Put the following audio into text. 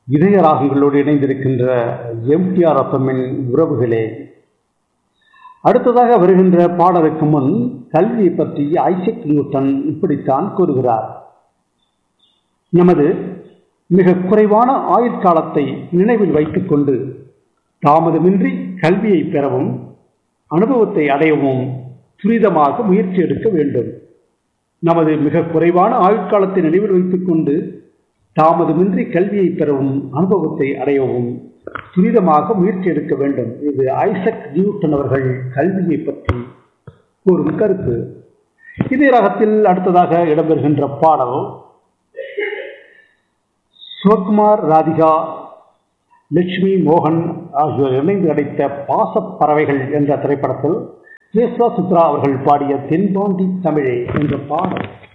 இதயராகங்களோடு இணைந்திருக்கின்ற எம்டிஆர் அப்பமின் உறவுகளே அடுத்ததாக வருகின்ற பாடலுக்கு முன் கல்வியை பற்றி ஐசக் நியூட்டன் இப்படித்தான் கூறுகிறார் நமது மிக குறைவான ஆயுட்காலத்தை நினைவில் வைத்துக்கொண்டு தாமதமின்றி கல்வியை பெறவும் அனுபவத்தை அடையவும் துரிதமாக முயற்சி எடுக்க வேண்டும் நமது மிக குறைவான ஆயுட்காலத்தை நினைவில் வைத்துக்கொண்டு தாமதமின்றி கல்வியை பெறவும் அனுபவத்தை அடையவும் துரிதமாக முயற்சி எடுக்க வேண்டும் இது ஐசக் நியூட்டன் அவர்கள் கல்வியை பற்றி கூறும் கருத்து இதே ரகத்தில் அடுத்ததாக இடம்பெறுகின்ற பாடல் சிவகுமார் ராதிகா லட்சுமி மோகன் ஆகியோர் இணைந்து அடைத்த பாசப் பறவைகள் என்ற திரைப்படத்தில் கேஸ்வா சுத்ரா அவர்கள் பாடிய தென்பாண்டி தமிழே என்ற பாடல்